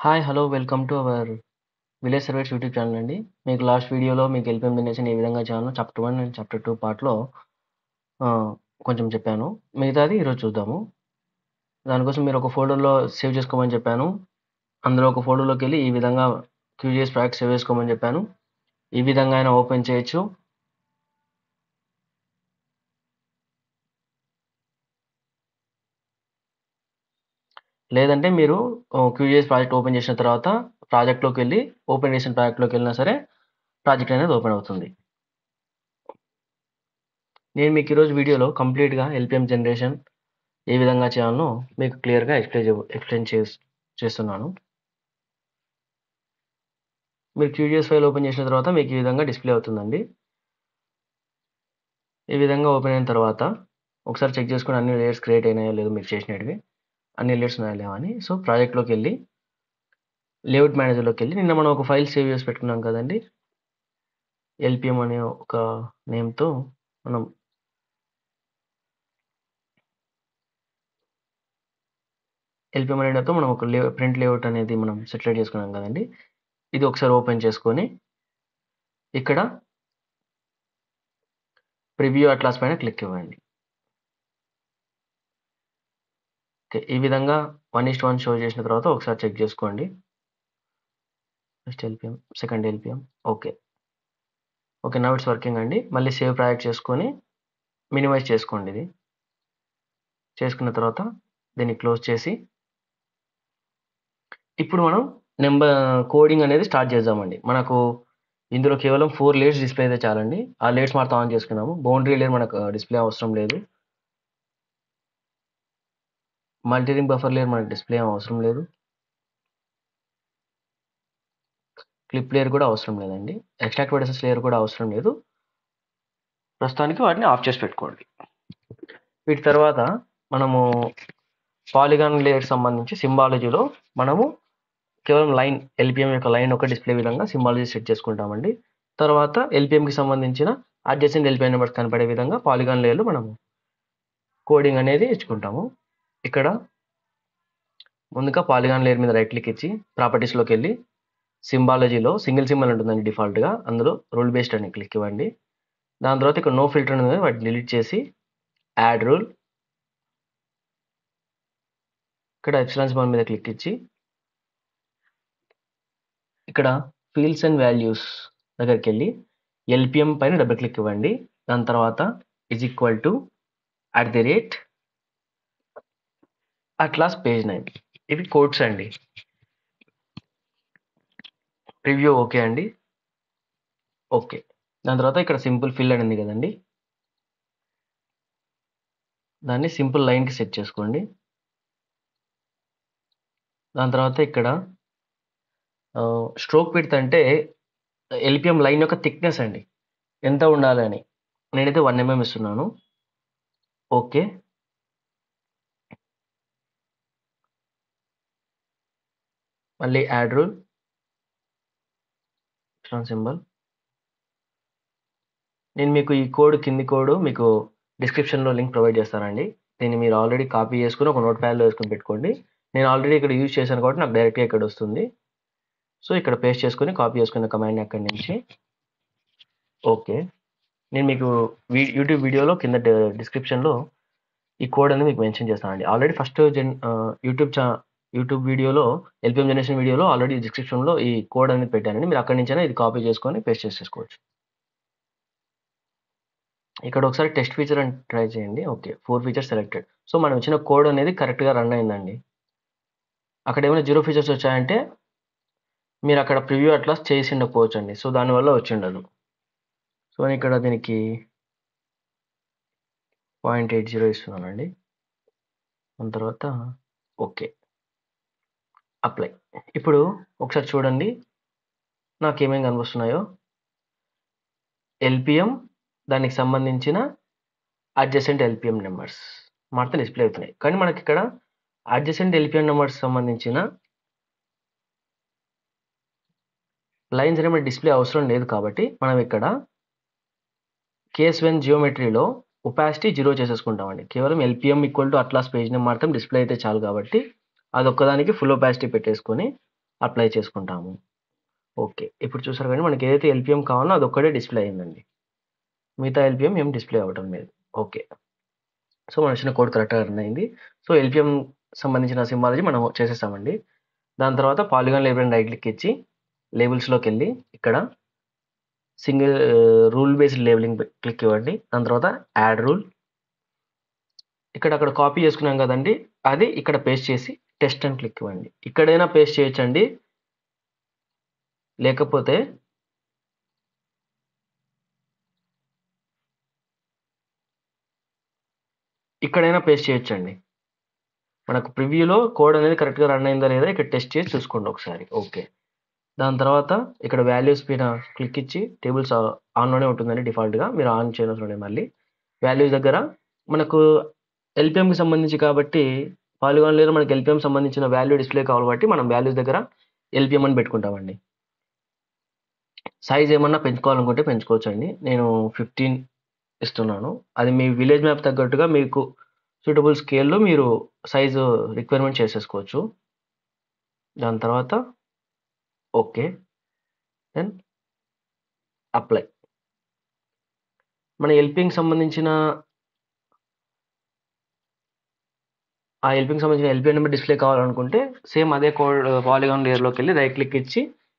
Hi hello welcome to our village surveys YouTube channel అండి మీకు last వీడియోలో మీకు ఎల్పిఎం జనరేషన్ ఏ విధంగా చేయాలో chapter one and chapter two పార్ట్లో కొంచెం చెప్పాను మిగతాది ఈరోజు చూద్దాము దానికోసం మీరు ఒక ఫోల్డర్లో సేవ్ చేసుకోమని చెప్పాను అందులో ఒక ఫోల్డర్లోకి వెళ్ళి ఈ విధంగా క్యూజిఎస్ ప్రాజెక్ట్ సేవ్ చేసుకోమని చెప్పాను ఈ విధంగా అయినా ఓపెన్ చేయొచ్చు లేదంటే మీరు క్యూజిఎస్ ప్రాజెక్ట్ ఓపెన్ చేసిన తర్వాత ప్రాజెక్ట్లోకి వెళ్ళి ఓపెన్ చేసిన ప్రాజెక్ట్లోకి వెళ్ళినా సరే ప్రాజెక్ట్ అనేది ఓపెన్ అవుతుంది నేను మీకు ఈరోజు వీడియోలో కంప్లీట్గా ఎల్పిఎం జనరేషన్ ఏ విధంగా చేయాలో మీకు క్లియర్గా ఎక్స్ప్లెయిన్ ఎక్స్ప్లెయిన్ చే చేస్తున్నాను మీరు క్యూజిఎస్ ఫైల్ ఓపెన్ చేసిన తర్వాత మీకు ఈ విధంగా డిస్ప్లే అవుతుందండి ఈ విధంగా ఓపెన్ అయిన తర్వాత ఒకసారి చెక్ చేసుకుని అన్ని లేయర్స్ క్రియేట్ అయినాయో లేదో మీరు చేసినవి అన్ని లేయర్స్ ఉన్నాయో లేవా అని సో ప్రాజెక్ట్లోకి వెళ్ళి లేఅవుట్ మేనేజర్లోకి వెళ్ళి నిన్న మనం ఒక ఫైల్ సేవ్ చేసి పెట్టుకున్నాం కదండి ఎల్పిఎం అనే ఒక నేమ్తో మనం ఎల్పిఎం అనేతో మనం ఒక లే ప్రింట్ లేఅవుట్ అనేది మనం సెటిలైట్ చేసుకున్నాం కదండి ఇది ఒకసారి ఓపెన్ చేసుకొని ఇక్కడ ప్రివ్యూ అట్లాస్ పైన క్లిక్ ఇవ్వండి ఓకే ఈ విధంగా వన్ ఇస్ట్ వన్ షో చేసిన తర్వాత ఒకసారి చెక్ చేసుకోండి first LPM second LPM okay okay now it's working అండి మళ్ళీ సేవ్ ప్రాజెక్ట్ చేసుకొని మినిమైజ్ చేసుకోండి ఇది చేసుకున్న తర్వాత దీన్ని క్లోజ్ చేసి ఇప్పుడు మనం నెంబర్ కోడింగ్ అనేది స్టార్ట్ చేద్దామండి మనకు ఇందులో కేవలం ఫోర్ లేయర్స్ డిస్ప్లే అయితే చాలండి ఆ లేయర్స్ మాత్రం ఆన్ చేసుకున్నాము బౌండరీ లేయర్ మనకు డిస్ప్లే అవసరం లేదు మల్టీరింగ్ బఫర్ లేయర్ మనకు డిస్ప్లే అవసరం లేదు క్లిప్ లేయర్ కూడా అవసరం లేదండి ఎక్స్ట్రాక్ట్ వెడసెస్ లేయర్ కూడా అవసరం లేదు ప్రస్తుతానికి వాటిని ఆఫ్ చేసి పెట్టుకోండి వీటి తర్వాత మనము పాలిగాన్ లేయర్ సంబంధించి సింబాలజీలో మనము కేవలం లైన్ ఎల్పిఎం యొక్క లైన్ ఒక డిస్ప్లే విధంగా సింబాలజీ సెట్ చేసుకుంటామండి తర్వాత ఎల్పిఎంకి సంబంధించిన అడ్జసెంట్ ఎల్పిఎం నెంబర్స్ కనపడే విధంగా పాలిగాన్ లేయర్లో మనము కోడింగ్ అనేది ఇచ్చుకుంటాము ఇక్కడ ముందుగా పాలిగాన్ లేయర్ మీద రైట్ క్లిక్ ఇచ్చి ప్రాపర్టీస్లోకి వెళ్ళి సింబాలజీలో సింగిల్ సింబల్ ఉంటుందండి డిఫాల్ట్గా అందులో రూల్ బేస్డ్ అని క్లిక్ ఇవ్వండి దాని తర్వాత ఇక్కడ నో ఫిల్టర్ ఉంది వాటిని డిలీట్ చేసి యాడ్ రూల్ ఇక్కడ ఎప్సిలాన్ సింబల్ మీద క్లిక్ ఇచ్చి ఇక్కడ ఫీల్డ్స్ అండ్ వాల్యూస్ దగ్గరికి వెళ్ళి ఎల్పిఎం పైన డబుల్ క్లిక్ ఇవ్వండి దాని తర్వాత is equal to at the rate atlas page nine ఇవి కోడ్స్ అండి ప్రివ్యూ ఓకే అండి ఓకే దాని తర్వాత ఇక్కడ సింపుల్ ఫిల్ అని ఉంది కదండి దాన్ని సింపుల్ లైన్కి సెట్ చేసుకోండి దాని తర్వాత ఇక్కడ స్ట్రోక్ విడ్త్ అంటే ఎల్పిఎం లైన్ యొక్క థిక్నెస్ అండి ఎంత ఉండాలని నేనైతే వన్ ఎంఎం ఇస్తున్నాను ఓకే మళ్ళీ యాడ్ రూల్ సింబల్ నేను మీకు ఈ కోడ్ కింది కోడ్ మీకు డిస్క్రిప్షన్లో లింక్ ప్రొవైడ్ చేస్తానండి దీన్ని మీరు ఆల్రెడీ కాపీ చేసుకుని ఒక నోట్ ప్యాడ్లో వేసుకుని పెట్టుకోండి నేను ఆల్రెడీ ఇక్కడ యూజ్ చేశాను కాబట్టి నాకు డైరెక్ట్గా ఇక్కడ వస్తుంది సో ఇక్కడ పేస్ట్ చేసుకుని కాపీ చేసుకున్న కమాండ్ అక్కడి నుంచి ఓకే నేను మీకు యూట్యూబ్ వీడియోలో కింద డిస్క్రిప్షన్లో ఈ కోడ్ అనేది మీకు మెన్షన్ చేస్తానండి ఆల్రెడీ ఫస్ట్ జన్ యూట్యూబ్ చా యూట్యూబ్ వీడియోలో ఎల్పిఎం జనరేషన్ వీడియోలో ఆల్రెడీ డిస్క్రిప్షన్లో ఈ కోడ్ అనేది పెట్టానండి మీరు అక్కడి నుంచైనా ఇది కాపీ చేసుకొని పేస్ట్ చేసేసుకోవచ్చు ఇక్కడ ఒకసారి టెస్ట్ ఫీచర్ అని ట్రై చేయండి okay four features selected so మనం ఇచ్చిన కోడ్ అనేది కరెక్ట్గా రన్ అయిందండి అక్కడ ఏమైనా జీరో ఫీచర్స్ వచ్చాయంటే మీరు అక్కడ ప్రివ్యూ అట్లా చేసి ఉండకపోవచ్చు అండి సో దానివల్ల వచ్చి ఉండదు సో నేను ఇక్కడ దీనికి పాయింట్ ఎయిట్ జీరో ఇస్తున్నానండి దాని తర్వాత ఓకే అప్లై ఇప్పుడు ఒకసారి చూడండి నాకు ఏమేమి కనిపిస్తున్నాయో ఎల్పిఎం దానికి సంబంధించిన అడ్జసెంట్ ఎల్పిఎం నెంబర్స్ మాత్రం డిస్ప్లే అవుతున్నాయి కానీ మనకి ఇక్కడ అడ్జసెంట్ ఎల్పిఎం నెంబర్స్ సంబంధించిన లైన్స్ అనేవి డిస్ప్లే అవసరం లేదు కాబట్టి మనం ఇక్కడ కేస్ వెన్ జియోమెట్రీలో ఒపాసిటీ జీరో చేసేసుకుంటామండి కేవలం LPM equal to atlas page name మాత్రం డిస్ప్లే అయితే చాలు కాబట్టి అది ఒక్కదానికి ఫుల్ ఒపాసిటీ పెట్టేసుకొని అప్లై చేసుకుంటాము ఓకే ఇప్పుడు చూసారు కానీ మనకి ఏదైతే ఎల్పిఎం కావాలో అది ఒక్కటే డిస్ప్లే అయిందండి మిగతా ఎల్పిఎం ఏం డిస్ప్లే అవ్వటం లేదు ఓకే సో మన చిన్న కోడ్ కరెక్ట్గా రన్ అయింది సో ఎల్పిఎం సంబంధించిన సింబాలజీ మనం చేసేసామండి దాని తర్వాత పాలిగాన్ లేబుల్ రైట్ క్లిక్ ఇచ్చి లేబుల్స్లోకి వెళ్ళి ఇక్కడ single rule based labeling click ఇవ్వండి దాని తర్వాత యాడ్ రూల్ ఇక్కడ అక్కడ కాపీ చేసుకున్నాం కదండి అది ఇక్కడ పేస్ట్ చేసి టెస్ట్ అని క్లిక్ ఇవ్వండి ఇక్కడైనా పేస్ట్ చేయొచ్చండి లేకపోతే ఇక్కడైనా పేస్ట్ చేయొచ్చండి మనకు ప్రివ్యూలో కోడ్ అనేది కరెక్ట్గా రన్ అయిందా లేదా ఇక్కడ టెస్ట్ చేసి చూసుకోండి ఒకసారి ఓకే దాని తర్వాత ఇక్కడ వాల్యూస్ పైన క్లిక్ ఇచ్చి టేబుల్స్ ఆన్లోనే ఉంటుందండి డిఫాల్ట్గా మీరు ఆన్ చేయనవసరం మళ్ళీ వాల్యూస్ దగ్గర మనకు ఎల్పిఎంకి సంబంధించి కాబట్టి పాలిగాన్ లేదా మనకి ఎల్పిఎం సంబంధించిన వాల్యూ డిస్ప్లే కావాలి కాబట్టి మనం వాల్యూస్ దగ్గర ఎల్పిఎం అని పెట్టుకుంటామండి సైజ్ ఏమన్నా పెంచుకోవాలనుకుంటే పెంచుకోవచ్చు అండి నేను ఫిఫ్టీన్ ఇస్తున్నాను అది మీ విలేజ్ మ్యాప్ తగ్గట్టుగా మీకు సూటబుల్ స్కేల్లో మీరు సైజు రిక్వైర్మెంట్ చేసేసుకోవచ్చు దాని తర్వాత ఓకే దెన్ అప్లై మన ఎల్పింగ్ సంబంధించిన ఆ ఎల్పింగ్ సంబంధించిన ఎల్పీ నెంబర్ డిస్ప్లే కావాలనుకుంటే సేమ్ అదే కోడ్ పాలిగాన్ లేయర్లోకి వెళ్ళి రైట్ క్లిక్ ఇచ్చి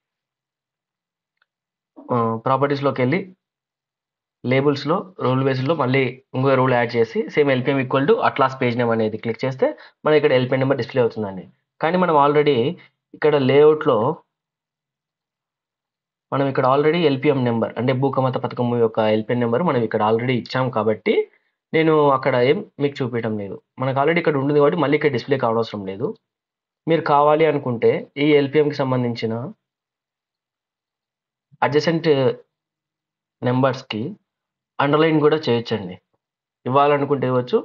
ప్రాపర్టీస్లోకి వెళ్ళి లేబుల్స్లో రూల్ బేస్లో మళ్ళీ ఇంకో రూల్ యాడ్ చేసి same LPM equal to atlas page name అనేది క్లిక్ చేస్తే మనకి ఇక్కడ ఎల్పీ నెంబర్ డిస్ప్లే అవుతుందండి కానీ మనం ఆల్రెడీ ఇక్కడ లేఅవుట్లో మనం ఇక్కడ ఆల్రెడీ ఎల్పిఎం నెంబర్ అంటే భూకమత పథకం యొక్క ఎల్పిఎం నెంబర్ మనం ఇక్కడ ఆల్రెడీ ఇచ్చాం కాబట్టి నేను అక్కడ ఏం మీకు చూపించడం లేదు మనకు ఆల్రెడీ ఇక్కడ ఉంటుంది కాబట్టి మళ్ళీ ఇక్కడ డిస్ప్లే కావడం లేదు మీరు కావాలి అనుకుంటే ఈ ఎల్పిఎంకి సంబంధించిన అడ్జసెంట్ నెంబర్స్కి అండర్లైన్ కూడా చేయొచ్చండి ఇవ్వాలనుకుంటే ఇవ్వచ్చు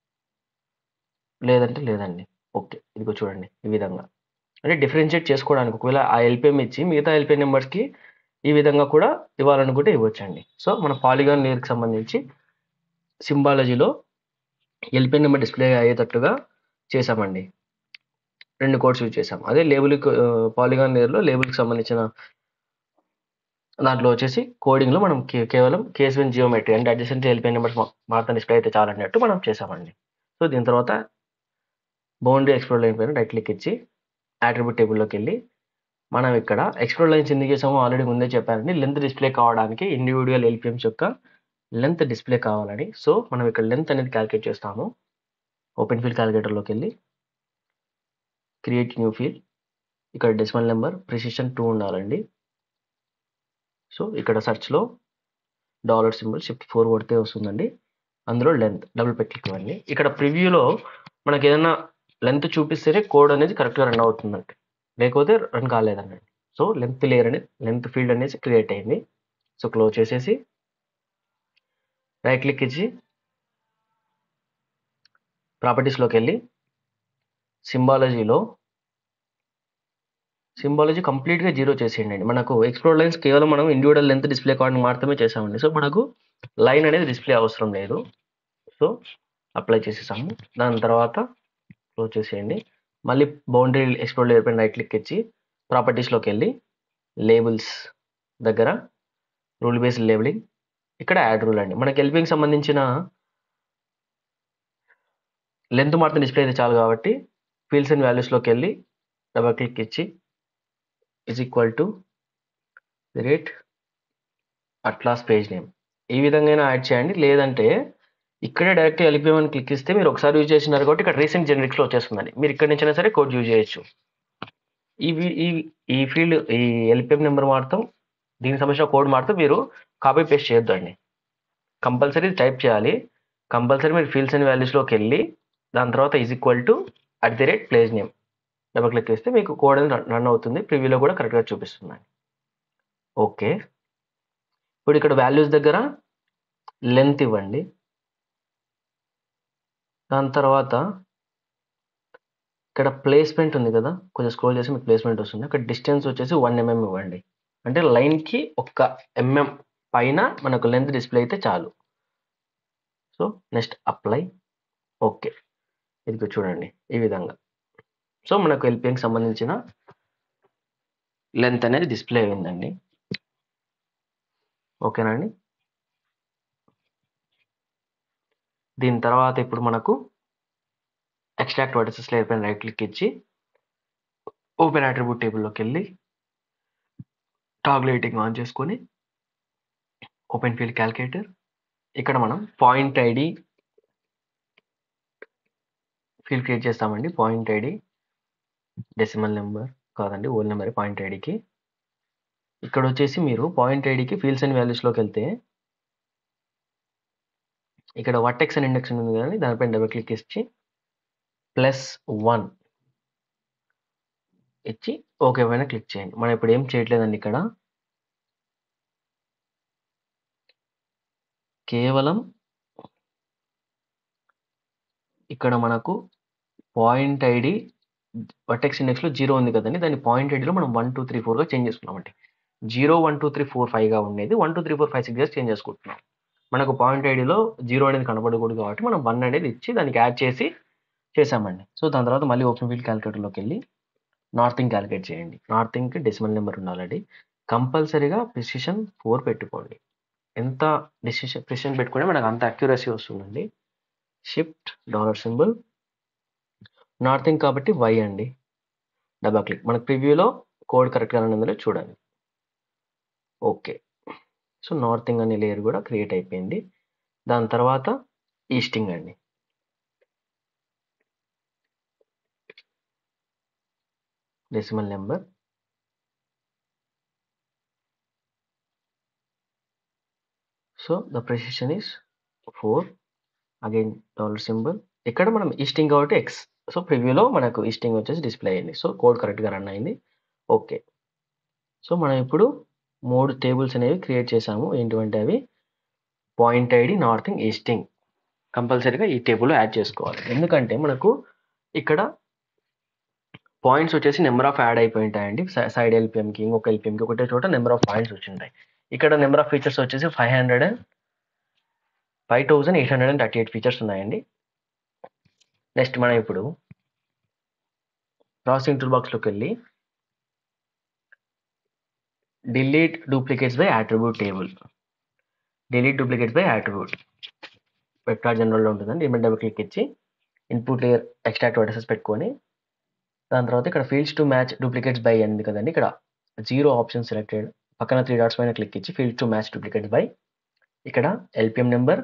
లేదంటే లేదండి ఓకే ఇదిగో చూడండి ఈ విధంగా అంటే డిఫరెన్షియేట్ చేసుకోవడానికి ఒకవేళ ఆ ఎల్పిఎం ఇచ్చి మిగతా ఎల్పిఎం నెంబర్స్కి ఈ విధంగా కూడా ఇవ్వాలనుకుంటే ఇవ్వచ్చండి సో మన పాలిగాన్ లేయర్కి సంబంధించి సింబాలజీలో ఎల్పిఎన్ నెంబర్ డిస్ప్లే అయ్యేటట్టుగా చేసామండి రెండు కోడ్స్ యూజ్ చేసాం అదే లేబుల్ పాలిగాన్ లేయర్లో లేబుల్కి సంబంధించిన దాంట్లో వచ్చేసి కోడింగ్లో మనం కే- కేవలం కేస్ విన్ జియోమెట్రీ అంటే అడ్జసెంట్ ఎల్పిఎన్ నెంబర్స్ మాత్రం డిస్ప్లే అయితే చాలన్నట్టు మనం చేసామండి సో దీని తర్వాత బౌండరీ ఎక్స్ప్లోర్ లైన్ పైన రైట్ క్లిక్ ఇచ్చి యాట్రిబ్యూట్ టేబుల్లోకి వెళ్ళి మనం ఇక్కడ ఎక్స్ప్లోర్ లైన్స్ ఎందుకు చేసామో ఆల్రెడీ ముందే చెప్పానండి లెంత్ డిస్ప్లే కావడానికి ఇండివిజువల్ ఎల్పిఎంస్ యొక్క లెంత్ డిస్ప్లే కావాలని సో మనం ఇక్కడ లెంత్ అనేది క్యాలిక్యులేట్ చేస్తాము ఓపెన్ ఫీల్డ్ క్యాలిక్యులేటర్లోకి వెళ్ళి క్రియేట్ న్యూ ఫీల్డ్ ఇక్కడ డెసిమల్ నెంబర్ ప్రిసిషన్ టూ ఉండాలండి సో ఇక్కడ సెర్చ్లో డాలర్ సింబల్ షిఫ్ట్ ఫోర్ కొడితే వస్తుందండి అందులో లెంత్ డబుల్ పెట్ క్లిక్ ఇవ్వండి ఇక్కడ ప్రివ్యూలో మనకి ఏదైనా లెంత్ చూపిస్తేనే కోడ్ అనేది కరెక్ట్గా రన్ అవుతుందండి లేకపోతే రన్ కాలేదన్నట్టు సో లెంత్ లేయర్ అనేది లెంత్ ఫీల్డ్ అనేది క్రియేట్ అయింది సో క్లోజ్ చేసేసి రైట్ క్లిక్ ఇచ్చి ప్రాపర్టీస్లోకి వెళ్ళి సింబాలజీలో సింబాలజీ కంప్లీట్గా జీరో చేసేయండి మనకు ఎక్స్ప్లోర్ లైన్స్ కేవలం మనం ఇండివిజువల్ లెంత్ డిస్ప్లే కావడానికి మాత్రమే చేసామండి సో మనకు లైన్ అనేది డిస్ప్లే అవసరం లేదు సో అప్లై చేసేసాము దాని తర్వాత క్లోజ్ చేసేయండి మళ్ళీ బౌండరీ ఎక్స్ప్లోర్ లేయర్ పైన రైట్ క్లిక్ ఇచ్చి ప్రాపర్టీస్లోకి వెళ్ళి లేబుల్స్ దగ్గర రూల్ బేస్డ్ లేబులింగ్ ఇక్కడ యాడ్ రూల్ అండి మనకి ఎల్పింగ్ సంబంధించిన లెంత్ మాత్రం డిస్ప్లే అయితే చాలు కాబట్టి ఫీల్డ్స్ అండ్ వాల్యూస్లోకి వెళ్ళి డబల్ క్లిక్ ఇచ్చి is equal to rate atlas page name ఈ విధంగా యాడ్ చేయండి లేదంటే ఇక్కడే డైరెక్ట్ ఎల్పిఎం అని క్లిక్ ఇస్తే మీరు ఒకసారి యూజ్ చేసినారు కాబట్టి ఇక్కడ రీసెంట్ జెనరిక్స్లో వచ్చేస్తుందండి మీరు ఇక్కడ నుంచైనా సరే కోడ్ యూజ్ చేయొచ్చు ఈ వి- ఈ ఈ ఫీల్డ్ ఈ ఎల్పిఎం నెంబర్ మాత్రం దీనికి సంబంధించిన కోడ్ మాత్రం మీరు కాపీ పేస్ట్ చేయొద్దండి కంపల్సరీ టైప్ చేయాలి కంపల్సరీ మీరు ఫీల్డ్స్ అండ్ వాల్యూస్లోకి వెళ్ళి దాని తర్వాత is equal to at the rate place name double click చేస్తే మీకు కోడ్ అనేది రన్- రన్ అవుతుంది ప్రివ్యూలో కూడా కరెక్ట్గా చూపిస్తుంది ఓకే ఇప్పుడు ఇక్కడ వాల్యూస్ దగ్గర లెంత్ ఇవ్వండి దాని తర్వాత ఇక్కడ ప్లేస్మెంట్ ఉంది కదా కొంచెం స్క్రోల్ చేసి మీకు ప్లేస్మెంట్ వస్తుంది అక్కడ డిస్టెన్స్ వచ్చేసి వన్ ఎంఎం ఇవ్వండి అంటే లైన్కి ఒక్క ఎంఎం పైన మనకు లెంత్ డిస్ప్లే అయితే చాలు సో నెక్స్ట్ అప్లై ఓకే ఇది చూడండి ఈ విధంగా సో మనకు ఎల్పిఎంకి సంబంధించిన లెంత్ అనేది డిస్ప్లే అయిందండి ఓకేనా అండి దీని తర్వాత ఇప్పుడు మనకు ఎక్స్ట్రాక్ట్ వర్టిసెస్ లేయర్ పైన రైట్ క్లిక్ ఇచ్చి ఓపెన్ అట్రిబ్యూట్ టేబుల్లోకి వెళ్ళి టాగ్ లైటింగ్ ఆన్ చేసుకొని ఓపెన్ ఫీల్డ్ క్యాల్కులేటర్ ఇక్కడ మనం పాయింట్ ఐడి ఫీల్డ్ క్రియేట్ చేస్తామండి పాయింట్ ఐడి డెసిమల్ నెంబర్ కాదండి ఓల్ నెంబర్ పాయింట్ ఐడికి ఇక్కడ వచ్చేసి మీరు పాయింట్ ఐడికి ఫీల్డ్స్ అండ్ వాల్యూస్లోకి వెళ్తే ఇక్కడ వర్టెక్స్ అండ్ ఇండెక్స్ ఉంది కానీ దానిపైన డబుల్ క్లిక్ ఇచ్చి ప్లస్ వన్ ఇచ్చి ఓకే పైన క్లిక్ చేయండి మనం ఇప్పుడు ఏం చేయట్లేదండి ఇక్కడ కేవలం ఇక్కడ మనకు పాయింట్ ఐడి వర్టెక్స్ ఇండెక్స్లో జీరో ఉంది కదండి దాన్ని పాయింట్ ఐడిలో మనం వన్ టూ త్రీ ఫోర్గా చేంజ్ చేసుకున్నామండి zero one two three four ఫైవ్గా ఉండేది one two three four five six change చేసుకుంటున్నాం మనకు పాయింట్ ఐడిలో జీరో అనేది కనబడకూడదు కాబట్టి మనం వన్ అనేది ఇచ్చి దానికి యాడ్ చేసి చేసామండి సో దాని తర్వాత మళ్ళీ ఓపెన్ ఫీల్డ్ క్యాలిక్యులేటర్లోకి వెళ్ళి నార్తింగ్ క్యాలిక్యులేట్ చేయండి నార్తింగ్కి డెసిమల్ నెంబర్ ఉండాలండి కంపల్సరీగా ప్రిసిషన్ ఫోర్ పెట్టుకోండి ఎంత డెసిషన్ ప్రిసిషన్ పెట్టుకుంటే మనకు అంత అక్యురసీ వస్తుందండి షిఫ్ట్ డాలర్ సింబల్ నార్తింగ్ కాబట్టి వై అండి డబల్ క్లిక్ మనకు ప్రివ్యూలో కోడ్ కరెక్ట్గా ఉన్నందులో చూడండి ఓకే సో నార్తింగ్ అనే లేయర్ కూడా క్రియేట్ అయిపోయింది దాని తర్వాత ఈస్టింగ్ అండి decimal number so the precision is four again dollar symbol ఇక్కడ మనం ఈస్టింగ్ కాబట్టి ఎక్స్ సో ప్రివ్యూలో మనకు ఈస్టింగ్ వచ్చేసి డిస్ప్లే అయింది సో కోడ్ కరెక్ట్గా రన్ అయింది ఓకే సో మనం ఇప్పుడు మూడు టేబుల్స్ అనేవి క్రియేట్ చేసాము ఏంటివంటే అవి పాయింట్ ఐడి నార్తింగ్ ఈస్టింగ్ కంపల్సరీగా ఈ టేబుల్లో యాడ్ చేసుకోవాలి ఎందుకంటే మనకు ఇక్కడ పాయింట్స్ వచ్చేసి నెంబర్ ఆఫ్ యాడ్ అయిపోయి ఉంటాయండి సైడ్ ఎల్పిఎంకి ఇంకొక ఎల్పిఎంకి ఒకటే చోట నెంబర్ ఆఫ్ పాయింట్స్ వచ్చి ఉంటాయి ఇక్కడ నెంబర్ ఆఫ్ ఫీచర్స్ వచ్చేసి five hundred and five thousand eight hundred and thirty eight features ఉన్నాయండి నెక్స్ట్ మనం ఇప్పుడు ప్రాసెసింగ్ టూల్ బాక్స్లోకి వెళ్ళి delete duplicates by attribute table delete duplicates by attribute vector జనరల్లో ఉంటుందండి ఇమెన్ డబుల్ క్లిక్ ఇచ్చి ఇన్పుట్ లేయర్ ఎక్స్ట్రాక్ట్ వర్టెసెస్ పెట్టుకొని దాని తర్వాత ఇక్కడ fields to match duplicates by ఉంది కదండి ఇక్కడ జీరో ఆప్షన్ సెలెక్టెడ్ పక్కన త్రీ డాట్స్ పైన క్లిక్ ఇచ్చి fields to match duplicates by ఇక్కడ ఎల్పిఎం నెంబర్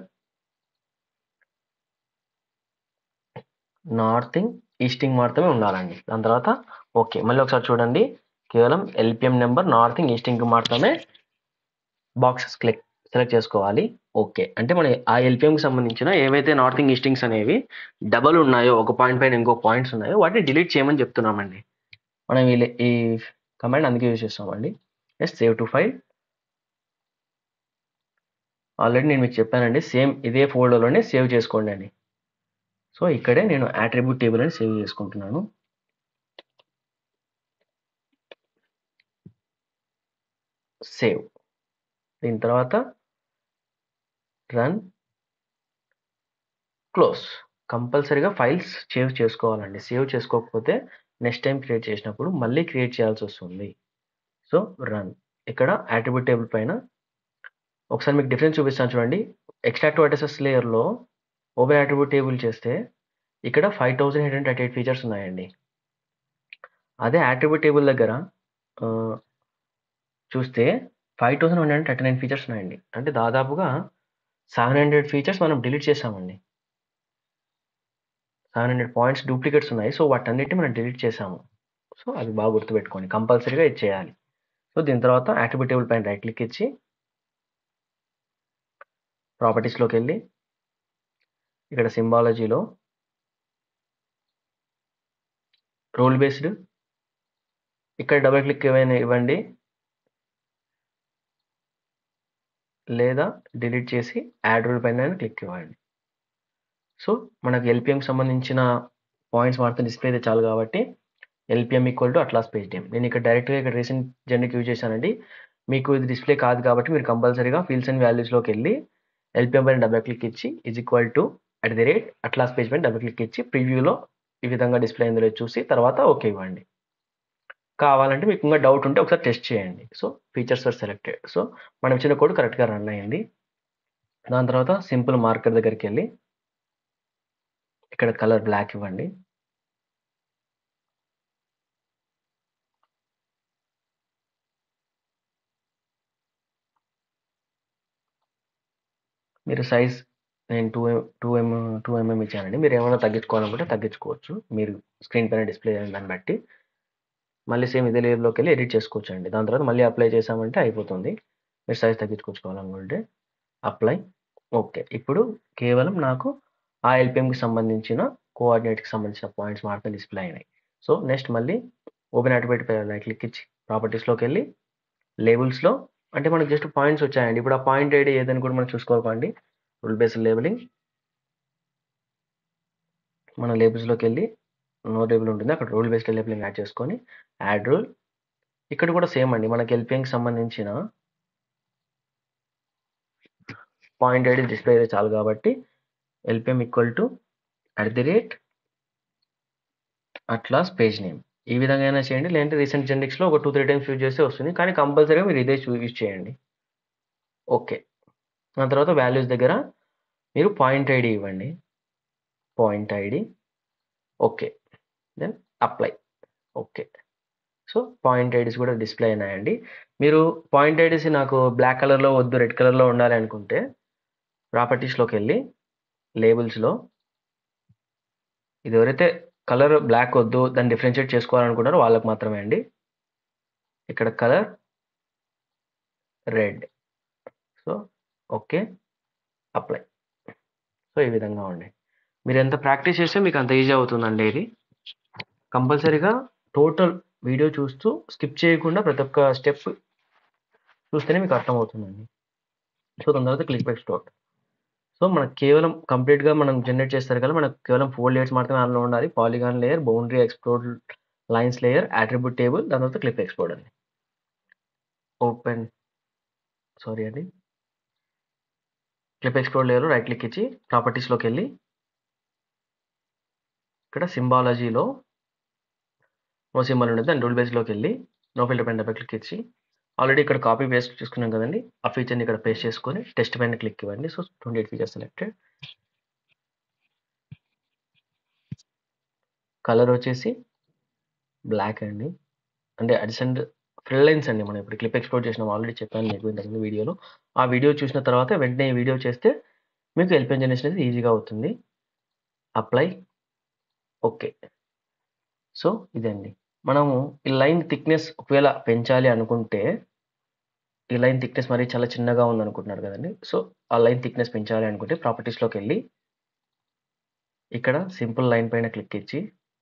నార్తింగ్ ఈస్టింగ్ మాత్రమే ఉండాలండి దాని తర్వాత ఓకే మళ్ళీ ఒకసారి చూడండి కేవలం ఎల్పిఎం నెంబర్ నార్తింగ్ ఈస్టింగ్ మాత్రమే బాక్సెస్ క్లిక్ సెలెక్ట్ చేసుకోవాలి ఓకే అంటే మన ఆ ఎల్పిఎంకి సంబంధించిన ఏవైతే నార్తింగ్ ఈస్టింగ్స్ అనేవి డబల్ ఉన్నాయో ఒక పాయింట్ పైన ఇంకో పాయింట్స్ ఉన్నాయో వాటిని డిలీట్ చేయమని చెప్తున్నామండి మనం ఈ ఈ కమాండ్ అందుకే యూజ్ చేస్తామండి as save to file already నేను మీకు చెప్పానండి సేమ్ ఇదే ఫోల్డర్లోనే సేవ్ చేసుకోండి అని సో ఇక్కడే నేను అట్రిబ్యూట్ టేబుల్ అని సేవ్ చేసుకుంటున్నాను సేవ్ దీని తర్వాత రన్ క్లోజ్ కంపల్సరీగా ఫైల్స్ సేవ్ చేసుకోవాలండి సేవ్ చేసుకోకపోతే నెక్స్ట్ టైం క్రియేట్ చేసినప్పుడు మళ్ళీ క్రియేట్ చేయాల్సి వస్తుంది సో రన్ ఇక్కడ అట్రిబ్యూట్ టేబుల్ పైన ఒకసారి మీకు డిఫరెన్స్ చూపిస్తాను చూడండి ఎక్స్ట్రాక్ట్ వర్టెసెస్ లేయర్లో ఓపెన్ అట్రిబ్యూట్ టేబుల్ చేస్తే ఇక్కడ five thousand eight hundred thirty eight features ఉన్నాయండి అదే అట్రిబ్యూట్ టేబుల్ దగ్గర చూస్తే five thousand one hundred thirty nine features ఉన్నాయండి అంటే దాదాపుగా సెవెన్ హండ్రెడ్ ఫీచర్స్ మనం డిలీట్ చేసామండి సెవెన్ హండ్రెడ్ పాయింట్స్ డూప్లికేట్స్ ఉన్నాయి సో వాటన్నిటిని మనం డిలీట్ చేసాము సో అది బాగా గుర్తుపెట్టుకోండి కంపల్సరీగా ఇది చేయాలి సో దీని తర్వాత అట్రిబ్యూట్ టేబుల్ పైన రైట్ క్లిక్ ఇచ్చి ప్రాపర్టీస్లోకి వెళ్ళి ఇక్కడ సింబాలజీలో రూల్ బేస్డ్ ఇక్కడ డబుల్ క్లిక్ ఏమైనా ఇవ్వండి లేదా డిలీట్ చేసి యాడ్ రూల్ పైన క్లిక్ ఇవ్వండి సో మనకు ఎల్పిఎంకి సంబంధించిన పాయింట్స్ మాత్రం డిస్ప్లే అయితే చాలు కాబట్టి LPM equal to atlas page name నేను ఇక్కడ డైరెక్ట్గా ఇక్కడ రీసెంట్ జనరిక్ యూజ్ చేశానండి మీకు ఇది డిస్ప్లే కాదు కాబట్టి మీరు కంపల్సరీగా ఫీల్డ్స్ అండ్ వాల్యూస్లోకి వెళ్ళి ఎల్పిఎం పైన డబుల్ క్లిక్ ఇచ్చి is equal to at the rate atlas page పైన డబుల్ క్లిక్ ఇచ్చి ప్రివ్యూలో ఈ విధంగా డిస్ప్లే అయిందో చూసి తర్వాత ఓకే ఇవ్వండి కావాలంటే మీకు ఇంకా డౌట్ ఉంటే ఒకసారి టెస్ట్ చేయండి so features are selected so మనం ఇచ్చిన కోడ్ కరెక్ట్గా రన్ అయ్యింది దాని తర్వాత సింపుల్ మార్కర్ దగ్గరికి వెళ్ళి ఇక్కడ కలర్ బ్లాక్ ఇవ్వండి మీరు సైజ్ నేను two M two M two mm ఇచ్చానండి మీరు ఏమైనా తగ్గించుకోవాలనుకుంటే తగ్గించుకోవచ్చు మీరు స్క్రీన్ పైన డిస్ప్లే అయిన దాన్ని బట్టి మళ్ళీ సేమ్ ఇదే లేబుల్లోకి వెళ్ళి ఎడిట్ చేసుకోవచ్చు అండి దాని తర్వాత మళ్ళీ అప్లై చేసామంటే అయిపోతుంది మీరు సైజ్ తగ్గించుకోవాలనుకుంటే అప్లై ఓకే ఇప్పుడు కేవలం నాకు ఆ ఎల్పిఎంకి సంబంధించిన కోఆర్డినేట్కి సంబంధించిన పాయింట్స్ మాత్రమే డిస్ప్లే అయినాయి సో నెక్స్ట్ మళ్ళీ ఓపెన్ యాటిబెట్ క్లిక్ ఇచ్చి ప్రాపర్టీస్లోకి వెళ్ళి లేబుల్స్లో అంటే మనకు జస్ట్ పాయింట్స్ వచ్చాయండి ఇప్పుడు ఆ పాయింట్ ఐడి ఏదని కూడా మనం చూసుకోకండి రూల్ బేస్డ్ లేబులింగ్ మన లేబుల్స్లోకి వెళ్ళి నో లేబుల్ ఉంటుంది అక్కడ రూల్ బేస్డ్ లేబులింగ్ యాడ్ చేసుకొని యాడ్ రూల్ ఇక్కడ కూడా సేమ్ అండి మనకి ఎల్పిఎంకి సంబంధించిన పాయింట్ ఐడి డిస్ప్లే అయితే చాలు కాబట్టి LPM equal to at the rate atlas page name ఈ విధంగా అయినా చేయండి లేదంటే రీసెంట్ జెండిక్స్లో ఒక టూ త్రీ టైమ్స్ యూజ్ చేస్తే వస్తుంది కానీ కంపల్సరీగా మీరు ఇదే యూజ్ చేయండి ఓకే దాని తర్వాత వాల్యూస్ దగ్గర మీరు పాయింట్ ఐడి ఇవ్వండి point ID okay then apply okay so point IDs కూడా డిస్ప్లే అయినాయండి మీరు పాయింట్ ఐడీస్ నాకు బ్లాక్ కలర్లో వద్దు రెడ్ కలర్లో ఉండాలి అనుకుంటే ప్రాపర్టీస్లోకి వెళ్ళి లేబుల్స్లో ఇది ఎవరైతే కలర్ బ్లాక్ వద్దు దాన్ని డిఫరెన్షియేట్ చేసుకోవాలనుకుంటారో వాళ్ళకి మాత్రమే అండి ఇక్కడ colour red so okay apply so ఈ విధంగా ఉండి మీరు ఎంత ప్రాక్టీస్ చేస్తే మీకు అంత ఈజీ అవుతుందండి ఇది కంపల్సరీగా టోటల్ వీడియో చూస్తూ స్కిప్ చేయకుండా ప్రతి ఒక్క స్టెప్ చూస్తేనే మీకు అర్థమవుతుందండి సో దాని తర్వాత క్లిక్ బ్యాక్ స్టార్ట్ సో మనకు కేవలం కంప్లీట్గా మనం జనరేట్ చేస్తారు కదా మనకు కేవలం ఫోర్ లేయర్స్ మాత్రమే అందులో ఉండాలి polygon layer boundary explore lines layer attribute table దాని తర్వాత క్లిప్ ఎక్స్ప్లోర్ అండి ఓపెన్ సారీ అండి clip explore layer right click ఇచ్చి ప్రాపర్టీస్లోకి వెళ్ళి ఇక్కడ సింబాలజీలో నో సింబల్ ఉండదు దాని రూల్ బేస్లోకి వెళ్ళి నో ఫిల్టర్ పైన డబల్ క్లిక్ ఇచ్చి ఆల్రెడీ ఇక్కడ కాపీ పేస్ట్ చేసుకున్నాం కదండి ఆ ఫీచర్ని ఇక్కడ పేస్ట్ చేసుకొని టెస్ట్ పైన క్లిక్ ఇవ్వండి so twenty eight feature selected colour వచ్చేసి బ్లాక్ అండి అంటే అడిసెంట్ ఫ్రిల్ లైన్స్ అండి మనం ఇప్పుడు క్లిప్ ఎక్స్ప్లోర్ చేసినాం ఆల్రెడీ చెప్పాను మీకు ఇంతకుముందు వీడియోలో ఆ వీడియో చూసిన తర్వాత వెంటనే ఈ వీడియో చేస్తే మీకు ఎల్పిఎన్ జనరేషన్ అనేది ఈజీగా అవుతుంది అప్లై ఓకే సో ఇదండి మనము ఈ లైన్ థిక్నెస్ ఒకవేళ పెంచాలి అనుకుంటే ఈ లైన్ థిక్నెస్ మరీ చాలా చిన్నగా ఉంది అనుకుంటున్నారు కదండి సో ఆ లైన్ థిక్నెస్ పెంచాలి అనుకుంటే ప్రాపర్టీస్లోకి వెళ్ళి ఇక్కడ సింపుల్ లైన్ పైన క్లిక్ ఇచ్చి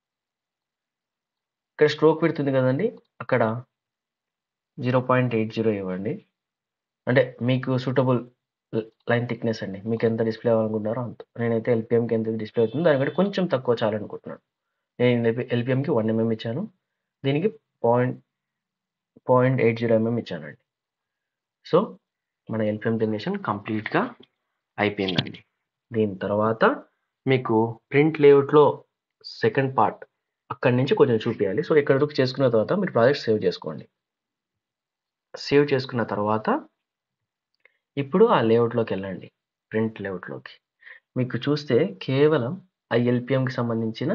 ఇక్కడ స్ట్రోక్ పెడుతుంది కదండి అక్కడ జీరో పాయింట్ ఎయిట్ జీరో ఇవ్వండి అంటే మీకు సూటబుల్ లైన్ థిక్నెస్ అండి మీకు ఎంత డిస్ప్లే అవ్వాలనుకుంటున్నారో అంత నేనైతే ఎల్పిఎంకి ఎంత డిస్ప్లే అవుతుందో దానికంటే కొంచెం తక్కువ చాలనుకుంటున్నాను నేను ఎల్పిఎంకి వన్ ఎంఎం ఇచ్చాను దీనికి point point eight zero mm ఇచ్చానండి సో మన ఎల్పిఎం జనరేషన్ కంప్లీట్గా అయిపోయిందండి దీని తర్వాత మీకు ప్రింట్ లేఅవుట్లో సెకండ్ పార్ట్ అక్కడి నుంచి కొంచెం చూపించాలి సో ఇక్కడ వరకు చేసుకున్న తర్వాత మీరు ప్రాజెక్ట్ సేవ్ చేసుకోండి సేవ్ చేసుకున్న తర్వాత ఇప్పుడు ఆ లేఅవుట్లోకి వెళ్ళండి ప్రింట్ లేఅవుట్లోకి మీకు చూస్తే కేవలం ఆ ఎల్పిఎంకి సంబంధించిన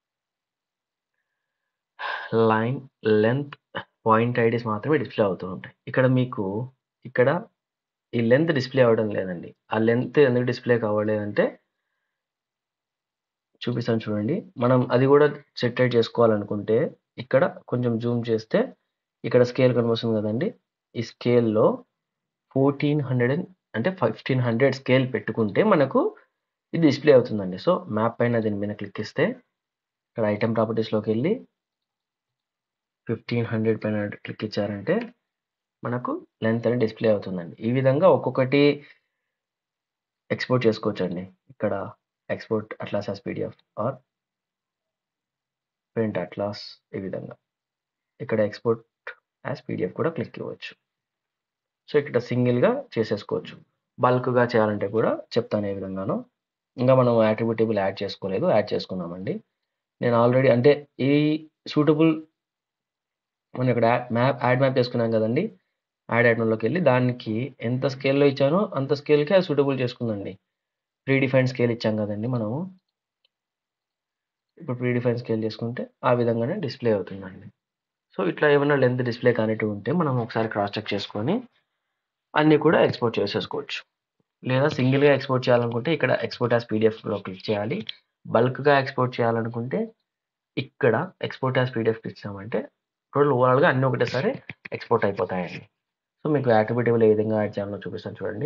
లైన్ లెంత్ పాయింట్ ఐడీస్ మాత్రమే డిస్ప్లే అవుతూ ఉంటాయి ఇక్కడ మీకు ఇక్కడ ఈ లెంత్ డిస్ప్లే అవ్వడం లేదండి ఆ లెంత్ ఎందుకు డిస్ప్లే కావలేదంటే చూపిస్తాను చూడండి మనం అది కూడా సెట్ చేసుకోవాలనుకుంటే ఇక్కడ కొంచెం జూమ్ చేస్తే ఇక్కడ స్కేల్ కనిపిస్తుంది కదండి ఈ స్కేల్లో ఫోర్టీన్ హండ్రెడ్ అంటే ఫిఫ్టీన్ హండ్రెడ్ స్కేల్ పెట్టుకుంటే మనకు ఇది డిస్ప్లే అవుతుందండి సో మ్యాప్ పైన దీని మీద క్లిక్ ఇస్తే ఇక్కడ ఐటెం ప్రాపర్టీస్లోకి వెళ్ళి ఫిఫ్టీన్ హండ్రెడ్ పైన క్లిక్ ఇచ్చారంటే మనకు లెంత్ అనేది డిస్ప్లే అవుతుందండి ఈ విధంగా ఒక్కొక్కటి ఎక్స్పోర్ట్ చేసుకోవచ్చండి ఇక్కడ export atlas as PDF or print atlas ఈ విధంగా ఇక్కడ ఎక్స్పోర్ట్ యాజ్ పీడిఎఫ్ కూడా క్లిక్ ఇవ్వచ్చు సో ఇక్కడ సింగిల్గా చేసేసుకోవచ్చు బల్క్గా చేయాలంటే కూడా చెప్తాను ఏ విధంగానో ఇంకా మనం యాట్రిబ్యూటబుల్ యాడ్ చేసుకోలేదు యాడ్ చేసుకున్నామండి నేను ఆల్రెడీ అంటే ఈ సూటబుల్ మనం ఇక్కడ యా మ్యాప్ యాడ్ మ్యాప్ చేసుకున్నాం కదండీ! యాడ్ ఐటెమ్‌లోకి వెళ్లి దానికి ఎంత స్కేల్‌లో ఇచ్చానో అంత స్కేల్‌కి అది సూటబుల్ చేసుకుందండి. ప్రీ డిఫైన్డ్ స్కేల్ ఇచ్చాం కదండీ మనము. ఇప్పుడు ప్రీ డిఫైన్డ్ స్కేల్ చేసుకుంటే ఆ విధంగానే డిస్‌ప్లే అవుతుందండి. సో, ఇట్లా ఏమన్నా లెంత్ డిస్‌ప్లే కానిటివి ఉంటే మనం ఒకసారి క్రాస్ చెక్ చేసుకొని అన్నీ కూడా ఎక్స్‌పోర్ట్ చేసేసుకోవచ్చు. లేదా సింగిల్‌గా ఎక్స్‌పోర్ట్ చేయాలనుకుంటే ఇక్కడ ఎక్స్‌పోర్ట్ యాస్ పీడీఎఫ్‌లో క్లిక్ చేయాలి. బల్క్‌గా ఎక్స్‌పోర్ట్ చేయాలనుకుంటే ఇక్కడ ఎక్స్‌పోర్ట్ యాస్ పీడీఎఫ్ ఇచ్చామంటే టోటల్ ఓవరాల్‌గా అన్నీ ఒకటేసారి ఎక్స్‌పోర్ట్ అయిపోతాయండి. సో, మీకు యాట్రిబ్యూట్ టేబుల్ ఏ విధంగా యాడ్ చేయాలో చూపిస్తాను చూడండి.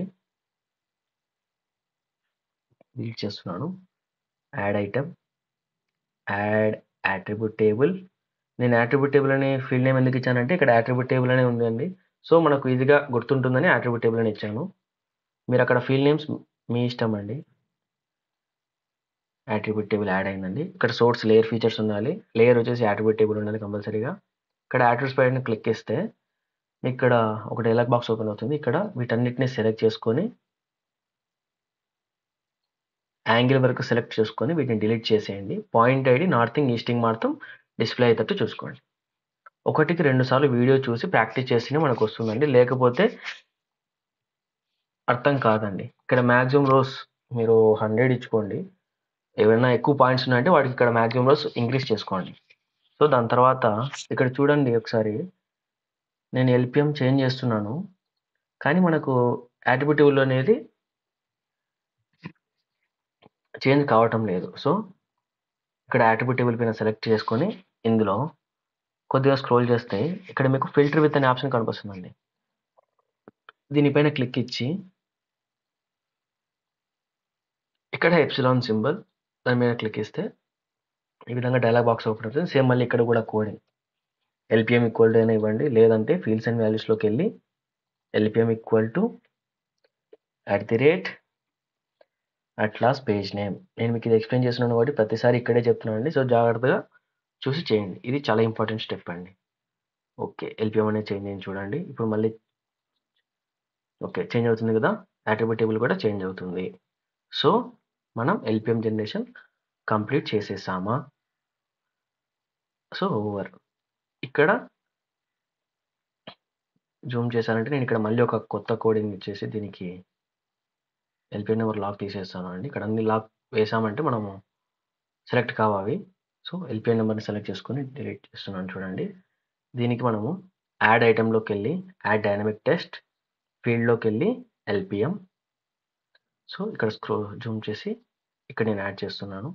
డిలీట్ చేస్తున్నాను. Add item. Add attribute table. నేను యాట్రిబ్యూట్ టేబుల్ అనే ఫీల్డ్ నేమ్ ఎందుకు ఇచ్చానంటే ఇక్కడ యాట్రిబ్యూట్ టేబుల్ అనే ఉందండి. సో, మనకు ఈజీగా గుర్తుంటుందని యాట్రిబ్యూట్ టేబుల్ అని ఇచ్చాను. మీరు అక్కడ ఫీల్డ్ నేమ్స్ మీ ఇష్టం అండి. యాట్రిబ్యూట్ టేబుల్ యాడ్ అయిందండి. ఇక్కడ సోర్స్ లేయర్ ఫీచర్స్ ఉండాలి. లేయర్ వచ్చేసి యాట్రిబ్యూట్ టేబుల్ ఉండాలి కంపల్సరీగా. ఇక్కడ యాట్రిబ్యూట్స్ పైన క్లిక్ చేస్తే ఇక్కడ ఒక డైలాగ్ బాక్స్ ఓపెన్ అవుతుంది. ఇక్కడ వీటన్నిటిని సెలెక్ట్ చేసుకొని యాంగిల్ వరకు సెలెక్ట్ చేసుకొని వీటిని డిలీట్ చేసేయండి. పాయింట్ ఐడి నార్తింగ్, ఈస్టింగ్ మాత్రం డిస్‌ప్లే అయ్యేటట్టు చూసుకోండి. ఒకటికి 2 సార్లు వీడియో చూసి ప్రాక్టీస్ చేస్తేనే మనకొస్తుందండి. లేకపోతే అర్థం కాదండి. ఇక్కడ మాక్సిమం రోస్ మీరు 100 ఇచ్చుకోండి. ఏవైనా ఎక్కువ పాయింట్స్ ఉన్నాయంటే వాటికి ఇక్కడ మాక్సిమం రోస్ ఇంక్రీజ్ చేసుకోండి. సో, దాని తర్వాత ఇక్కడ చూడండి ఒకసారి నేను ఎల్‌పిఎం చేంజ్ చేస్తున్నాను. కానీ మనకు యాట్రిబ్యూట్ టేబుల్ అనేది చేంజ్ కావటం లేదు. సో, ఇక్కడ యాట్రిబ్యూట్ టేబుల్ పైన సెలెక్ట్ చేసుకొని ఇందులో కొద్దిగా స్క్రోల్ చేస్తే ఇక్కడ మీకు ఫిల్టర్ విత్ అనే ఆప్షన్ కనిపిస్తుందండి. దీనిపైన క్లిక్ ఇచ్చి ఇక్కడ ఎప్సిలాన్ సింబల్ దాని మీద క్లిక్ ఇస్తే ఈ విధంగా డైలాగ్ బాక్స్ ఓపెన్ అవుతుంది. సేమ్ మళ్ళీ ఇక్కడ కూడా కోడింగ్. ఎల్‌పిఎం ఈక్వల్ టు అయినా ఇవ్వండి. లేదంటే ఫీల్డ్స్ అండ్ వాల్యూస్‌లోకెళ్ళి LPM equal to at the rate atlas page name. నేను మీకు ఇది ఎక్స్‌ప్లెయిన్ చేస్తున్నాను కాబట్టి ప్రతిసారి ఇక్కడే చెప్తున్నానండి. సో, జాగ్రత్తగా చూసి చేయండి. ఇది చాలా ఇంపార్టెంట్ స్టెప్ అండి. ఓకే. ఎల్‌పిఎం అనేది చేంజ్ అయింది చూడండి. ఇప్పుడు మళ్ళీ ఓకే. చేంజ్ అవుతుంది కదా! యాట్రిబ్యూట్ టేబుల్ కూడా చేంజ్ అవుతుంది. సో, మనం ఎల్‌పిఎం జనరేషన్ కంప్లీట్ చేసేసామా? So, over. ఇక్కడ జూమ్ చేశానంటే నేను ఇక్కడ మళ్ళీ ఒక కొత్త కోడింగ్ ఇచ్చేసి దీనికి ఎల్‌పిఎం నంబర్ లాక్ తీసేస్తాను అండి. ఇక్కడ అన్ని లాక్ వేసామంటే మనము సెలెక్ట్ కావు అవి. సో, ఎల్‌పిఎం నంబర్‌ని సెలెక్ట్ చేసుకొని డిలీట్ చేస్తున్నాను చూడండి. దీనికి మనము యాడ్ ఐటెమ్‌లోకెళ్ళి యాడ్ డైనమిక్ టెస్ట్ ఫీల్డ్‌లోకెళ్ళి ఎల్‌పిఎం. సో, ఇక్కడ స్క్రో జూమ్ చేసి ఇక్కడ నేను యాడ్ చేస్తున్నాను.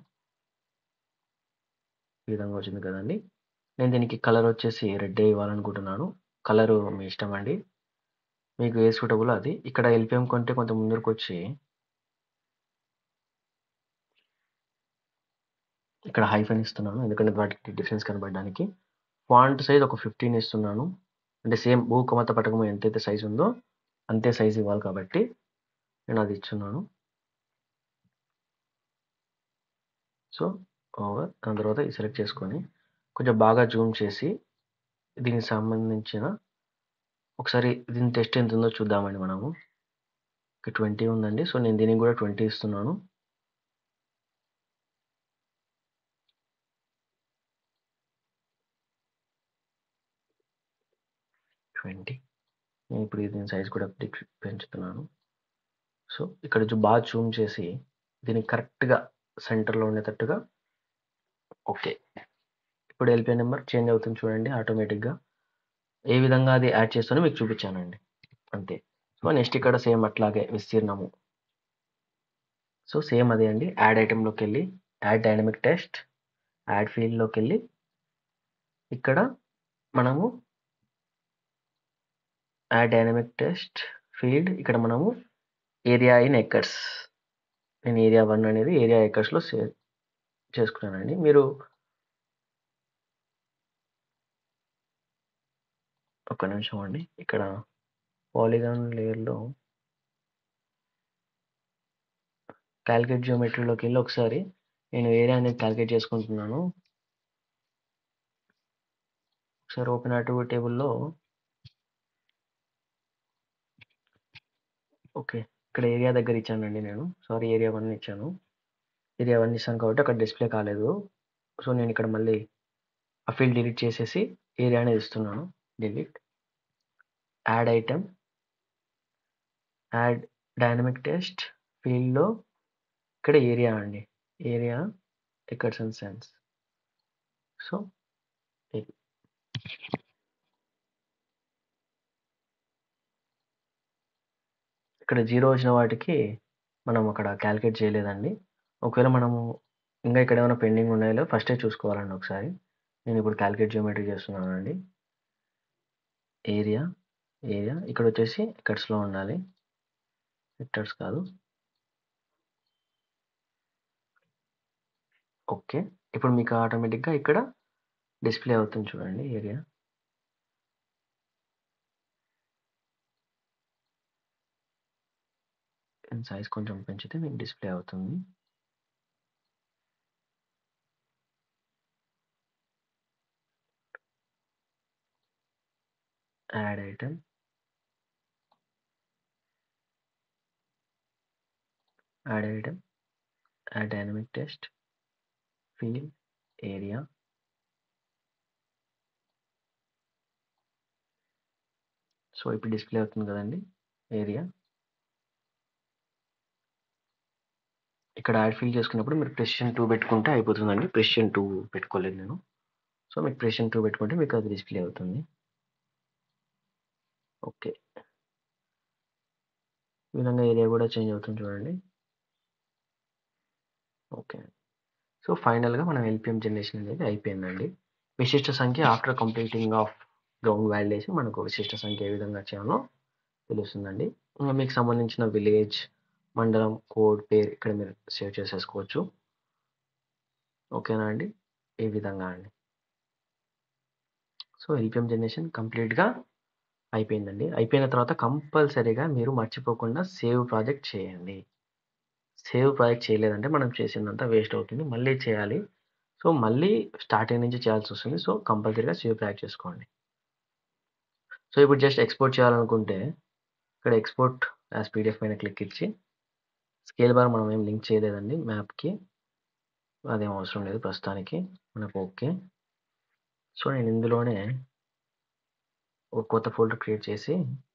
ఈ విధంగా వచ్చింది కదండీ! నేను దీనికి కలర్ వచ్చేసి రెడ్డే ఇవ్వాలనుకుంటున్నాను. కలరు మీ ఇష్టం అండి. మీకు ఏది సూటబులో అది. ఇక్కడ ఎల్‌పిఎం కంటే కొంత ముందరకొచ్చి ఇక్కడ హైఫన్ ఇస్తున్నాను. ఎందుకంటే వాటికి డిఫరెన్స్ కనపడడానికి. ఫాంట్ సైజ్ ఒక 15 ఇస్తున్నాను. అంటే సేమ్ భూ, కమత, పటకము ఎంతైతే సైజ్ ఉందో అంతే సైజ్ ఇవ్వాలి కాబట్టి నేను అది ఇచ్చున్నాను. So, over. దాని తర్వాత ఇది సెలెక్ట్ చేసుకొని కొంచెం బాగా జూమ్ చేసి దీనికి సంబంధించిన ఒకసారి దీని టెస్ట్ ఎంత ఉందో చూద్దామండి మనము. ఇక్కడ 20 ఉందండి. సో, నేను దీనికి కూడా 20 ఇస్తున్నాను. ట్వంటీ నేను ఇప్పుడు దీని సైజ్ కూడా డిక్ పెంచుతున్నాను. సో, ఇక్కడ జు బాగా జూమ్ చేసి దీన్ని కరెక్ట్‌గా సెంటర్‌లో ఉండేటట్టుగా ఓకే. ఇప్పుడు ఎల్‌పిఎం నంబర్ చేంజ్ అవుతుంది చూడండి ఆటోమేటిక్‌గా. ఏ విధంగా అది యాడ్ చేస్తానో మీకు చూపించానండి. అంతే. సో, నెక్స్ట్ ఇక్కడ సేమ్ అట్లాగే విస్తీర్ణము. సో, సేమ్ అదే అండి. యాడ్ ఐటెమ్‌లోకెళ్ళి యాడ్ డైనమిక్ టెస్ట్ యాడ్ ఫీల్డ్‌లోకెళ్ళి ఇక్కడ మనము యాడ్ డైనమిక్ టెస్ట్ ఫీల్డ్ ఇక్కడ మనము ఏరియా ఇన్ ఎకర్స్. నేను ఏరియా 1 అనేది ఏరియా ఎకర్స్‌లో సేవ్ చేసుకున్నానండి. మీరు ఒక్క నిమిషం అండి. ఇక్కడ పాలిగాన్ లేయర్‌లో కాలిక్యులేట్ జియోమెట్రీలోకెళ్ళి ఒకసారి నేను ఏరియా అనేది కాలిక్యులేట్ చేసుకుంటున్నాను. ఒకసారి ఓపెన్ అట్రిబ్యూట్ టేబుల్‌లో ఓకే. ఇక్కడ ఏరియా దగ్గర ఇచ్చానండి నేను. సారీ ఏరియా 1 ఇచ్చాను. ఏరియా 1 ఇచ్చాను కాబట్టి అక్కడ డిస్‌ప్లే కాలేదు. సో, నేను ఇక్కడ మళ్ళీ ఆ ఫీల్డ్ డిలీట్ చేసేసి ఏరియా అనేది ఇస్తున్నాను delete add item add dynamic test ఫీల్డ్లో ఇక్కడ ఏరియా అండి area acres and cents so ఇది ఇక్కడ జీరో వచ్చిన వాటికి మనం అక్కడ క్యాలిక్యులేట్ చేయలేదండి ఒకవేళ మనము ఇంకా ఇక్కడ ఏమైనా పెండింగ్ ఉన్నాయో ఫస్టే చూసుకోవాలండి ఒకసారి నేను ఇప్పుడు క్యాలిక్యులేట్ జియోమెట్రీ చేస్తున్నానండి ఏరియా ఏరియా ఇక్కడ వచ్చేసి ఎకర్స్లో ఉండాలి హెక్టర్స్ కాదు ఓకే ఇప్పుడు మీకు ఆటోమేటిక్గా ఇక్కడ డిస్ప్లే అవుతుంది చూడండి ఏరియా సైజ్ కొంచెం పెంచితే మీకు డిస్ప్లే అవుతుంది add item add item add dynamic test field area so ఇప్పుడు డిస్ప్లే అవుతుంది కదండి ఏరియా ఇక్కడ యాడ్ ఫిల్ చేసుకున్నప్పుడు మీరు ప్రెసిషన్ టూ పెట్టుకుంటే అయిపోతుందండి ప్రెసిషన్ టూ పెట్టుకోలేదు నేను సో మీకు ప్రెసిషన్ టూ పెట్టుకుంటే మీకు అది డిస్ప్లే అవుతుంది ఓకే ఈ విధంగా ఏరియా కూడా చేంజ్ అవుతుంది చూడండి ఓకే సో ఫైనల్గా మనం ఎల్పిఎం జనరేషన్ అనేది అయిపోయిందండి విశిష్ట సంఖ్య after completing of ground validation మనకు విశిష్ట సంఖ్య ఏ విధంగా చేయాలో తెలుస్తుందండి ఇంకా మీకు సంబంధించిన విలేజ్ మండలం కోడ్ పేరు ఇక్కడ మీరు సేవ్ చేసేసుకోవచ్చు ఓకేనా అండి ఈ విధంగా అండి సో ఎల్పిఎం జనరేషన్ కంప్లీట్గా అయిపోయిందండి అయిపోయిన తర్వాత కంపల్సరీగా మీరు మర్చిపోకుండా సేవ్ ప్రాజెక్ట్ చేయండి సేవ్ ప్రాజెక్ట్ చేయలేదంటే మనం చేసిందంతా వేస్ట్ అవుతుంది మళ్ళీ చేయాలి సో మళ్ళీ స్టార్టింగ్ నుంచి చేయాల్సి వస్తుంది సో కంపల్సరీగా సేవ్ ప్రాజెక్ట్ చేసుకోండి సో ఇప్పుడు జస్ట్ ఎక్స్పోర్ట్ చేయాలనుకుంటే ఇక్కడ ఎక్స్పోర్ట్ యాజ్ పీడిఎఫ్ పైన క్లిక్ ఇచ్చి స్కేల్ బార్ మనం ఏం లింక్ చేయలేదండి మ్యాప్కి అదేం అవసరం లేదు ప్రస్తుతానికి మనకు ఓకే సో నేను ఇందులోనే ఒక కొత్త ఫోల్డర్ క్రియేట్ చేసి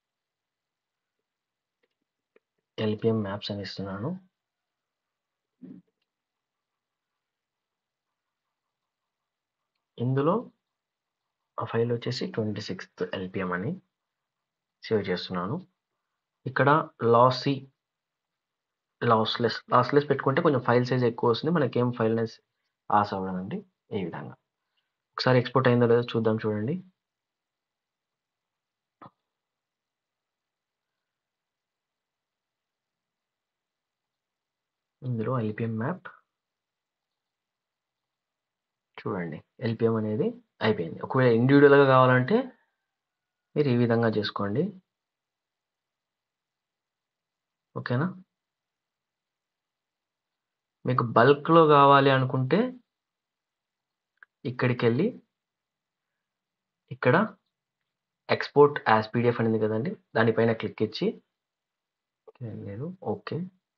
ఎల్పిఎం మ్యాప్స్ అని ఇస్తున్నాను ఇందులో ఆ ఫైల్ వచ్చేసి ట్వంటీ సిక్స్త్ ఎల్పిఎం అని సేవ్ చేస్తున్నాను ఇక్కడ లాసీ లాస్లెస్ లాస్లెస్ పెట్టుకుంటే కొంచెం ఫైల్ సైజ్ ఎక్కువ వస్తుంది మనకి ఏం ఫైల్ ఆస్ అవ్వదండి ఈ విధంగా ఒకసారి ఎక్స్పోర్ట్ అయిందో లేదో చూద్దాం చూడండి ఇందులో ఎల్పిఎం మ్యాప్ చూడండి ఎల్పిఎం అనేది అయిపోయింది ఒకవేళ ఇండివిజువల్గా కావాలంటే మీరు ఈ విధంగా చేసుకోండి ఓకేనా మీకు బల్క్లో కావాలి అనుకుంటే ఇక్కడికి వెళ్ళి ఇక్కడ ఎక్స్పోర్ట్ యాజ్ పీడిఎఫ్ అనేది కదండి దానిపైన క్లిక్ ఇచ్చి లేదు ఓకే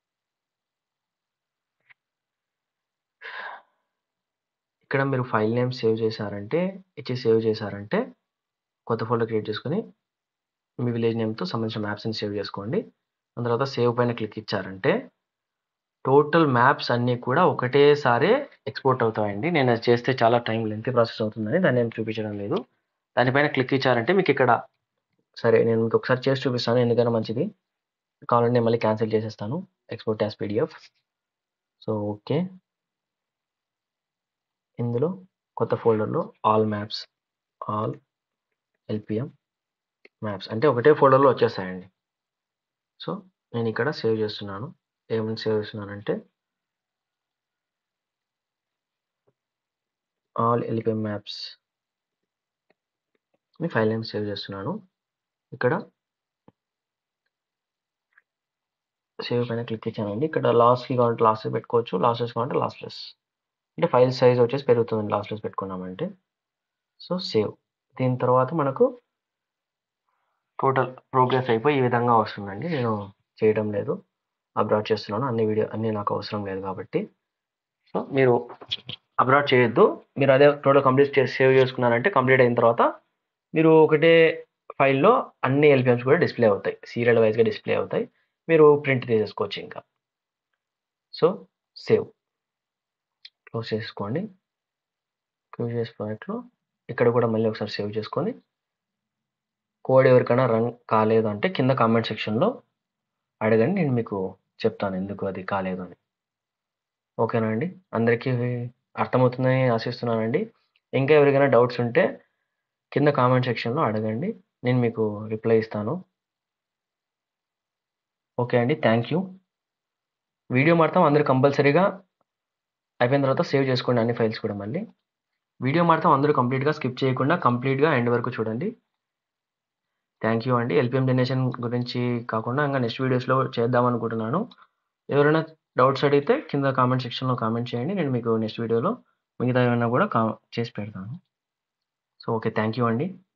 ఇక్కడ మీరు ఫైల్ నేమ్ సేవ్ చేశారంటే ఇచ్చి సేవ్ చేశారంటే కొత్త ఫోల్డర్ క్రియేట్ చేసుకొని మీ విలేజ్ నేమ్తో సంబంధించిన మ్యాప్స్ని సేవ్ చేసుకోండి దాని తర్వాత సేవ్ పైన క్లిక్ ఇచ్చారంటే టోటల్ మ్యాప్స్ అన్నీ కూడా ఒకటేసారి ఎక్స్పోర్ట్ అవుతాయండి నేను అది చేస్తే చాలా టైం లెంతీ ప్రాసెస్ అవుతుందని దాన్ని ఏం చూపించడం లేదు దానిపైన క్లిక్ ఇచ్చారంటే మీకు ఇక్కడ సరే నేను మీకు ఒకసారి చేసి చూపిస్తాను ఎందుకైనా మంచిది కావాలంటే నేను మళ్ళీ క్యాన్సిల్ చేసేస్తాను export as PDF so okay ఇందులో కొత్త ఫోల్డర్లో all maps all LPM maps అంటే ఒకటే ఫోల్డర్లో వచ్చేస్తాయండి సో నేను ఇక్కడ సేవ్ చేస్తున్నాను ఏమని సేవ్ చేస్తున్నానంటే ఆల్ ఎల్పిఎం మ్యాప్స్ మీ ఫైల్ నేమ్ సేవ్ చేస్తున్నాను ఇక్కడ సేవ్ పైన క్లిక్ ఇచ్చానండి ఇక్కడ లాస్కి కావాలంటే లాస్ పెట్టుకోవచ్చు లాసెస్ కావాలంటే లాస్లెస్ అంటే ఫైల్ సైజ్ వచ్చేసి పెరుగుతుంది లాస్లెస్ పెట్టుకున్నామంటే సో సేవ్ దీని తర్వాత మనకు టోటల్ ప్రోగ్రెస్ అయిపోయి ఈ విధంగా వస్తుందండి నేను చేయడం లేదు అబ్రాడ్ చేస్తున్నాను అన్ని వీడియో అన్నీ నాకు అవసరం లేదు కాబట్టి సో మీరు అబ్రాడ్ చేయొద్దు మీరు అదే టోటల్ కంప్లీట్ చేసి సేవ్ చేసుకున్నారంటే కంప్లీట్ అయిన తర్వాత మీరు ఒకటే ఫైల్లో అన్ని ఎల్పిఎమ్స్ కూడా డిస్ప్లే అవుతాయి సీరియల్ వైజ్గా డిస్ప్లే అవుతాయి మీరు ప్రింట్ తీసేసుకోవచ్చు ఇంకా సో సేవ్ క్లోజ్ చేసుకోండి క్లోజ్ చేసే ప్రాజెక్ట్లో ఇక్కడ కూడా మళ్ళీ ఒకసారి సేవ్ చేసుకొని కోడ్ ఎవరికైనా రన్ కాలేదు అంటే కింద కామెంట్ సెక్షన్లో అడగండి నేను మీకు చెప్తాను ఎందుకు అది కాలేదు అని ఓకేనా అండి అందరికీ అర్థమవుతుందని ఆశిస్తున్నానండి ఇంకా ఎవరికైనా డౌట్స్ ఉంటే కింద కామెంట్ సెక్షన్లో అడగండి నేను మీకు రిప్లై ఇస్తాను ఓకే అండి థ్యాంక్ యూ వీడియో మాత్రం అందరు కంపల్సరీగా అయిపోయిన తర్వాత సేవ్ చేసుకోండి అన్ని ఫైల్స్ కూడా మళ్ళీ వీడియో మాత్రం అందరూ కంప్లీట్గా స్కిప్ చేయకుండా కంప్లీట్గా ఎండ్ వరకు చూడండి థ్యాంక్ యూ అండి ఎల్పిఎం జనరేషన్ గురించి కాకుండా ఇంకా నెక్స్ట్ వీడియోస్లో చేద్దాం అనుకుంటున్నాను ఎవరైనా డౌట్స్ అడిగితే కింద కామెంట్ సెక్షన్లో కామెంట్ చేయండి నేను మీకు నెక్స్ట్ వీడియోలో మిగతా ఏమైనా కూడా కా చేసి పెడతాను సో ఓకే థ్యాంక్ యూ అండి